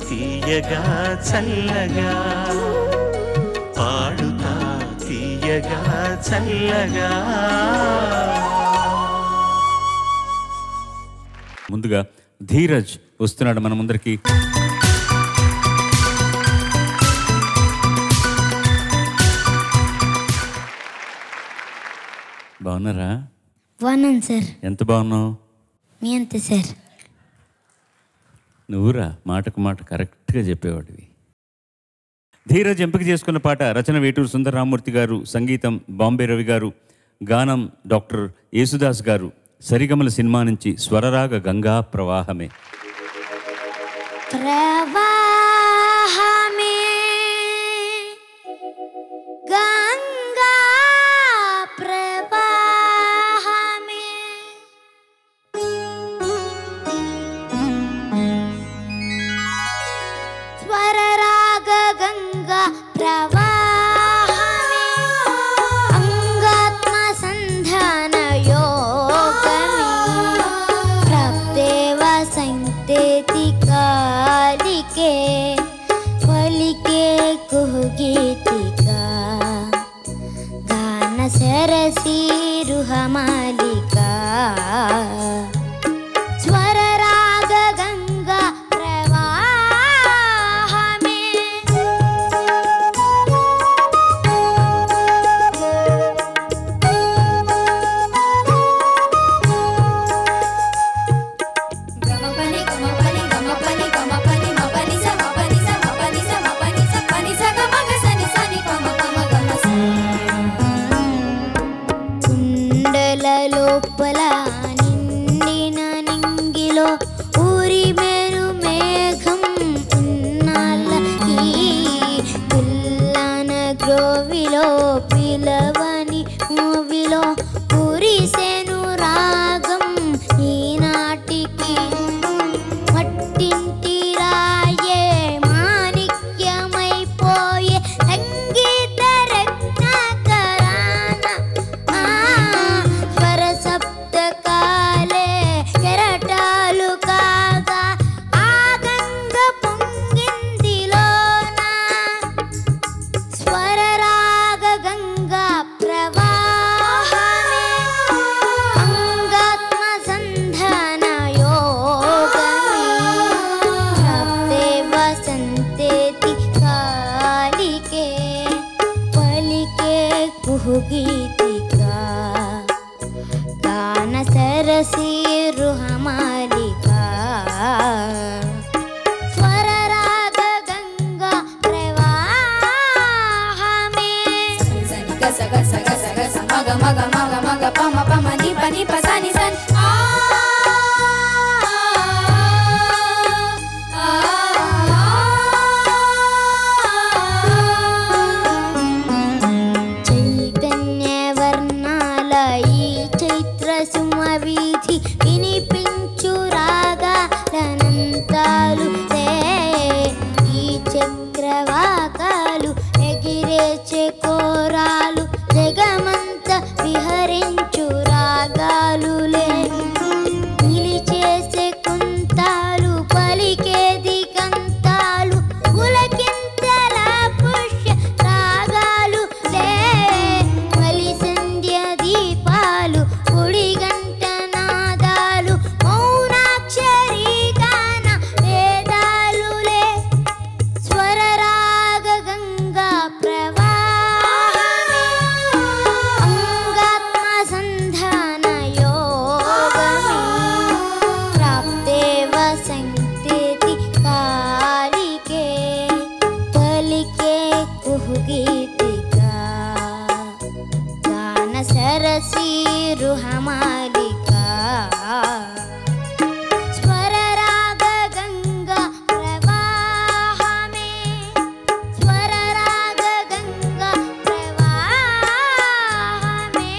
తీయగా చల్లగా పాడుతా తీయగా చల్లగా ముందుగా ధీరజ్ వస్తున్నాడు మన ముందరికి బాగున్నారా బాగున్నాను సార్ ఎంత బాగున్నావు మీ అంతే సార్ నువ్వురా మాటకు మాట కరెక్ట్గా చెప్పేవాడివి ధీరజ్ ఎంపిక చేసుకున్న పాట రచన వేటూరు సుందరరామూర్తి గారు సంగీతం బాంబే రవి గారు గానం డాక్టర్ యేసుదాస్ గారు సరిగమల సినిమా నుంచి స్వరరాగ గంగా ప్రవాహమే ప్రవాహమే గంగా ప్రవాహమే స్వరరాగ గంగా ప్రవాహమే అంగాత్మ సంధాన యోగమే ప్రాప్తేవ సంతేతి కాలికే పలికే కుహుగీతికా గాన సరసి రుహమాలికా స్వరరాగ గంగా ప్రవాహమే గమపని గమపని గమపని గమపని మపని స మపని స మపని స మపని స పని స గమగ సని సని పమ పమ గమ స కుండల లోపల నిండిన నింగిలో ఊరి మేరు మేఘం ఉన్నాళ్ళకి పిల్లన గ్రోవిలో పిలవని మూవిలో కురిసెను రాగం ఈనాటికి మట్టింటి రాయే మాణిక్యమైపోయే సంగీత రత్నకరాన ఆ స్వర సప్తకాలే కెరటాలు కాగా ఆ గంగ పొంగిందిలోన స్వరరాగ గంగా ప్రవాహమే అంగాత్మ సంధాన యోగమే ప్రాప్తే వసంతేతి కాలికే పలికే కుహుగీతికా గాన సరసి రుహమాలికా స్వరరాగ గంగా ప్రవాహమే సని గస గస గస గస మగ మగ మగ మగ పమ పమ ని పని ప సని సని ఆ చైతన్య వర్ణాల ఈ చైత్ర సుమవీధి వినిపించు రాగాలనంతాలు తే ఈ చక్రవాకాలు ఎగిరేచే కోరాలు జగమంత విహరించు రాగాలులే నిలిచేసే కుంతాలు పలికేది కంతాలు పులకింతల పుష్య రాగాలు లే మలి సంధ్య దీపాలు పొడి గంట నాదాలు మౌనాక్షరీ గాన వేదాలు లే స్వరరాగ గంగా ప్రవాహమే అంగాత్మ సంధాన యోగమే ప్రాప్తే వసంతేతి కాలికే పలికే కుహుగీతికా గాన సరసి రుహమాలికా స్వరరాగ గంగా ప్రవాహమే స్వరరాగ గంగా ప్రవాహమే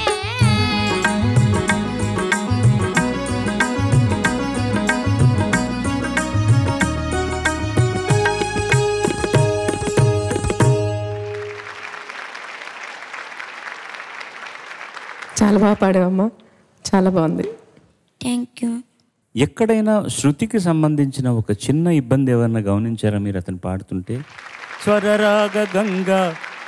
చాలా బాగా పాడావమ్మా చాలా బాగుంది థ్యాంక్ యూ ఎక్కడైనా శృతికి సంబంధించిన ఒక చిన్న ఇబ్బంది ఎవరన్నా గమనించారా మీరు అతను పాడుతుంటే స్వరరాగ గంగా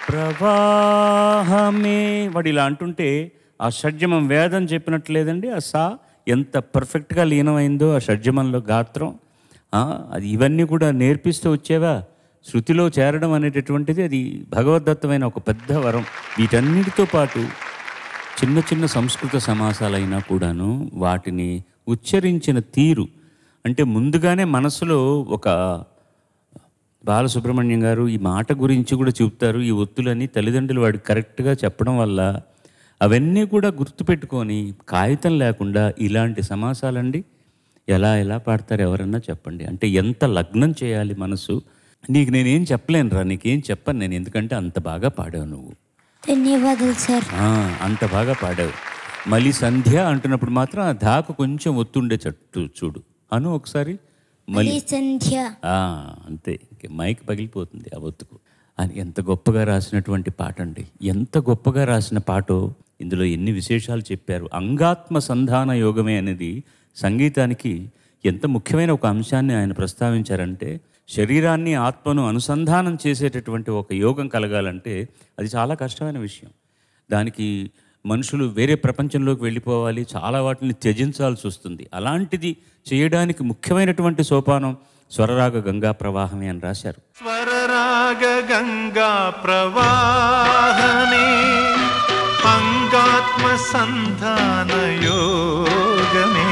ప్రవాహమే వాడు ఇలా అంటుంటే ఆ షడ్జమం వేదం చెప్పినట్లు లేదండి ఆ సా ఎంత పర్ఫెక్ట్గా లీనమైందో ఆ షడ్జమంలో గాత్రం ఆ, అది ఇవన్నీ కూడా నేర్పిస్తూ వచ్చేవా శృతిలో చేరడం అనేటటువంటిది అది భగవద్దత్తమైన ఒక పెద్ద వరం వీటన్నిటితో పాటు చిన్న చిన్న సంస్కృత సమాసాలైనా కూడాను వాటిని ఉచ్చరించిన తీరు అంటే ముందుగానే మనసులో ఒక బాలసుబ్రహ్మణ్యం గారు ఈ మాట గురించి కూడా చెప్తారు ఈ ఒత్తులని తల్లిదండ్రులు వాడికి కరెక్ట్గా చెప్పడం వల్ల అవన్నీ కూడా గుర్తుపెట్టుకొని కాగితం లేకుండా ఇలాంటి సమాసాలండి ఎలా ఎలా పాడతారు ఎవరన్నా చెప్పండి అంటే ఎంత లగ్నం చేయాలి మనసు నీకు నేనేం చెప్పలేను రా నీకేం చెప్పను నేను ఎందుకంటే అంత బాగా పాడావు నువ్వు ధన్యవాదాలు సార్ ఆ, అంత బాగా పాడావు మళ్ళీ సంధ్య అంటున్నప్పుడు మాత్రం ఆ ధాకు కొంచెం ఒత్తుండే చట్టు చూడు అను ఒకసారి మళ్ళీ మళ్ళీ సంధ్య ఆ, అంతే ఇంక మైక్ పగిలిపోతుంది ఆ ఒత్తుకు అని ఎంత గొప్పగా రాసినటువంటి పాట అండి ఎంత గొప్పగా రాసిన పాటో ఇందులో ఎన్ని విశేషాలు చెప్పారు అంగాత్మ సంధాన యోగమే అనేది సంగీతానికి ఎంత ముఖ్యమైన ఒక అంశాన్ని ఆయన ప్రస్తావించారంటే శరీరాన్ని ఆత్మను అనుసంధానం చేసేటటువంటి ఒక యోగం కలగాలంటే అది చాలా కష్టమైన విషయం దానికి మనుషులు వేరే ప్రపంచంలోకి వెళ్ళిపోవాలి చాలా వాటిని త్యజించాల్సి వస్తుంది అలాంటిది చేయడానికి ముఖ్యమైనటువంటి సోపానం స్వరరాగ గంగా ప్రవాహమే అని రాశారు స్వరరాగ గంగా ప్రవాహమే అంగాత్మ సంధాన యోగమే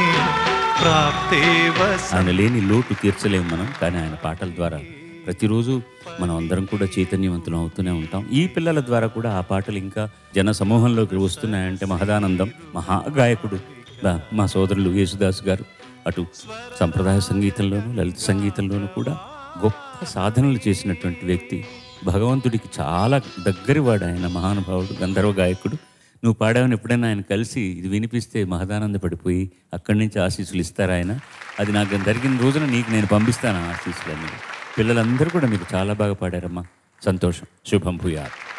ప్రాప్తేవ ఆయన లేని లోటు తీర్చలేము మనం కానీ ఆయన పాటల ద్వారా ప్రతిరోజు మనం అందరం కూడా చైతన్యవంతులం అవుతూనే ఉంటాం ఈ పిల్లల ద్వారా కూడా ఆ పాటలు ఇంకా జన సమూహంలోకి వస్తున్నాయంటే మహదానందం మహాగాయకుడు బా- మా సోదరులు యేసుదాస్ గారు అటు సంప్రదాయ సంగీతంలోను లలిత సంగీతంలోనూ కూడా గొప్ప సాధనలు చేసినటువంటి వ్యక్తి భగవంతుడికి చాలా దగ్గరవాడు ఆయన మహానుభావుడు గంధర్వ గాయకుడు నువ్వు పాడావని ఎప్పుడైనా ఆయన కలిసి ఇది వినిపిస్తే మహదానంద పడిపోయి అక్కడి నుంచి ఆశీస్సులు ఇస్తారు ఆయన అది నాకు జరిగిన రోజున నీకు నేను పంపిస్తాను ఆ ఆశీస్సులన్నీ పిల్లలందరూ కూడా మీకు చాలా బాగా పాడారమ్మా సంతోషం శుభం భూయాత్